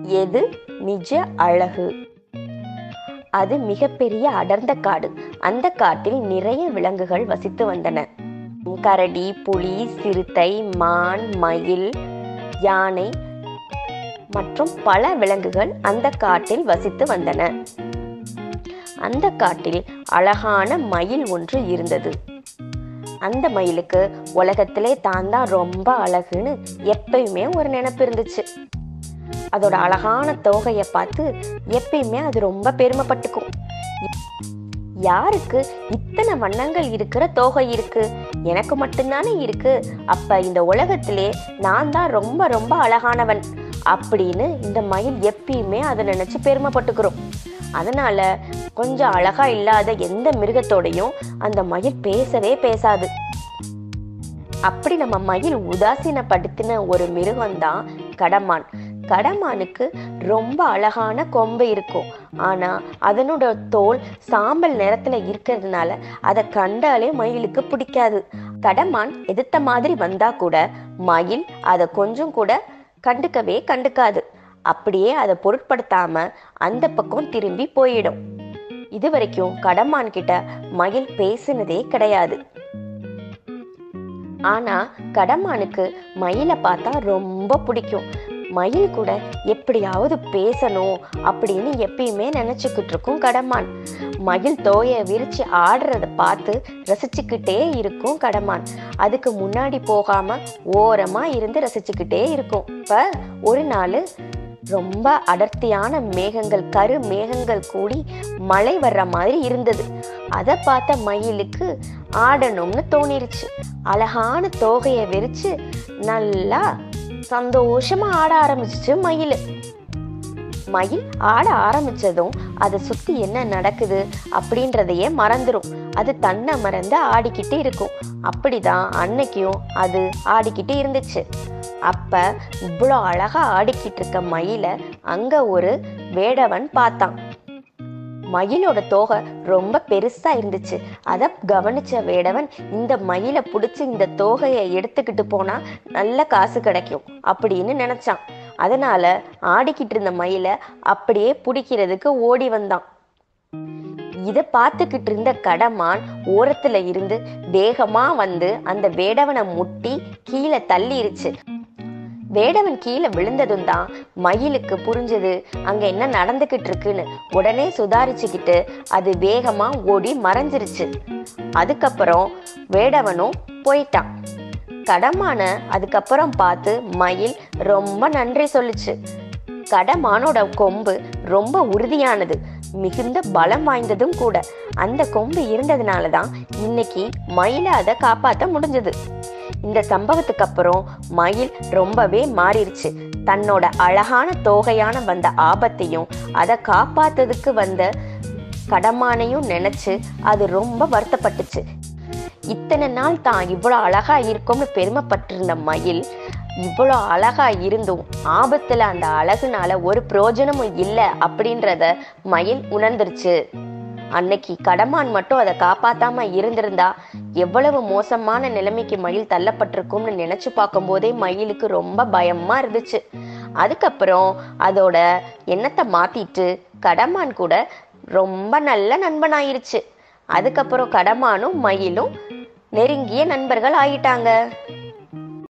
எது நிஜ அழகு அது மிகப்பெரிய அடர்ந்த காடு அந்த காட்டில் நிறைய விலங்குகள் வசித்து வந்தன கரடி புலி சிறுத்தை மான் மயில் யானை மற்றும் பல விலங்குகள் அந்த காட்டில் வசித்து வந்தன அந்த காட்டில் அழகான மயில் ஒன்று இருந்தது அந்த மயிலுக்கு உலகத்திலே தான் தான் ரொம்ப அழகுன்னு எப்பயுமே ஒரு நினைப்பு இருந்துச்சு அதோட அழகான தோகையை பார்த்து எப்பயுமே அது ரொம்ப பெருமைப்பட்டுக்கும் யாருக்கு இத்தனை வண்ணங்கள் இருக்கிற தோகை இருக்கு எனக்கு மட்டும்தானே இருக்கு அப்ப இந்த உலகத்திலே நான் தான் ரொம்ப ரொம்ப அழகானவன் அப்படின்னு இந்த மயில் எப்பயுமே அதை நினைச்சு பெருமைப்பட்டுக்கிறோம் அதனால கொஞ்சம் அழகா இல்லாத எந்த மிருகத்தோடையும் அந்த மயில் பேசவே பேசாது அப்படி நம்ம மயில் உதாசீனப்படுத்தின ஒரு மிருகம் தான் கடமான் கடமானுக்கு ரொம்ப அழகான கொம்பு இருக்கும் ஆனா அதனோட தோல் சாம்பல் நிறத்துல இருக்கிறதுனால அதை கண்டாலே மயிலுக்கு பிடிக்காது கடமான் எதிர்த்த மாதிரி வந்தா கூட மயில் அதை கொஞ்சம் கூட கண்டுக்கவே கண்டுக்காது அப்படியே அதை பொருட்படுத்தாம அந்த பக்கம் திரும்பி போயிடும் இது வரைக்கும் கடமான் கிட்ட மயில் பேசினதே கிடையாது ஆனா கடமானுக்கு மயிலை பார்த்தா ரொம்ப பிடிக்கும் மயில் கூட எப்படியாவது பேசணும் அப்படின்னு எப்பயுமே நினைச்சுக்கிட்டு இருக்கும் கடமான் மயில் தோய விரிச்சு ஆடுறத பார்த்து ரசிச்சுக்கிட்டே இருக்கும் கடமான் அதுக்கு முன்னாடி போகாம ஓரமா இருந்து ரசிச்சுக்கிட்டே இருக்கும் இப்ப ஒரு நாள் ரொம்ப அடர்த்தியான மேகங்கள் கரு மேகங்கள் கூடி மழை வர்ற மாதிரி இருந்தது அதை பார்த்த மயிலுக்கு ஆடணும்னு தோணிருச்சு அழகான தோகையை விரிச்சு நல்லா சந்தோஷமா ஆட ஆரம்பிச்சிச்சு மயில் மயில் ஆட ஆரம்பிச்சதும் அதை சுத்தி என்ன நடக்குது அப்படின்றதையே மறந்துடும் அது தன்னை மறந்து ஆடிக்கிட்டு இருக்கும் அப்படிதான் அன்னைக்கும் அது ஆடிக்கிட்டு இருந்துச்சு அப்ப இவ்வளோ அழகா ஆடிக்கிட்டு இருக்க மயிலை அங்க ஒரு வேடவன் பார்த்தான் மயிலோட தோகை ரொம்ப பெருசா இருந்துச்சு அதை கவனிச்ச வேடவன் இந்த மயிலை பிடிச்சி இந்த தோகையை எடுத்துக்கிட்டு போனா நல்ல காசு கிடைக்கும் அப்படின்னு நினைச்சான் அதனால ஆடிக்கிட்டு இருந்த மயிலை அப்படியே பிடிக்கிறதுக்கு ஓடி வந்தான் இத பார்த்துக்கிட்டு இருந்த கடமான் ஓரத்துல இருந்து வேகமா வந்து அந்த வேடவனை முட்டி கீழே தள்ளிருச்சு வேடவன் கீழே விழுந்ததும் தான் மயிலுக்கு புரிஞ்சது அங்க என்ன நடந்துகிட்டு இருக்குன்னு உடனே சுதாரிச்சுக்கிட்டு அது வேகமா ஓடி மறைஞ்சிருச்சு அதுக்கப்புறம் வேடவனும் போயிட்டான் கடமான அதுக்கப்புறம் பார்த்து மயில் ரொம்ப நன்றி சொல்லுச்சு கடமானோட கொம்பு ரொம்ப உறுதியானது மிகுந்த பலம் வாய்ந்ததும் கூட அந்த கொம்பு இருந்ததுனால தான் இன்னைக்கு மயிலை அதை காப்பாற்ற முடிஞ்சது இந்த சம்பவத்துக்கு அப்புறம் மயில் ரொம்பவே மாறிடுச்சு தன்னோட அழகான தோகையான வந்த ஆபத்தையும் அதை காப்பாத்ததுக்கு வந்த கடமானையும் நினைச்சு அது ரொம்ப வருத்தப்பட்டுச்சு இத்தனை நாள் தான் இவ்வளோ அழகா இருக்கும்னு பெருமைப்பட்டிருந்த மயில் இவ்வளோ அழகா இருந்தும் ஆபத்துல அந்த அழகுனால ஒரு பிரயோஜனமும் இல்லை அப்படின்றத மயில் உணர்ந்துருச்சு அன்னைக்கு கடமான் மட்டும் அதை காப்பாத்தாம இருந்திருந்தா எவ்வளவு மோசமான நிலைமைக்கு மயில் தள்ளப்பட்டிருக்கும்னு நினைச்சு பார்க்கும்போதே மயிலுக்கு ரொம்ப பயமா இருந்துச்சு அதுக்கப்புறம் அதோட எண்ணத்தை மாத்திட்டு கடமான் கூட ரொம்ப நல்ல நண்பனாயிருச்சு அதுக்கப்புறம் கடமானும் மயிலும் நெருங்கிய நண்பர்கள் ஆயிட்டாங்க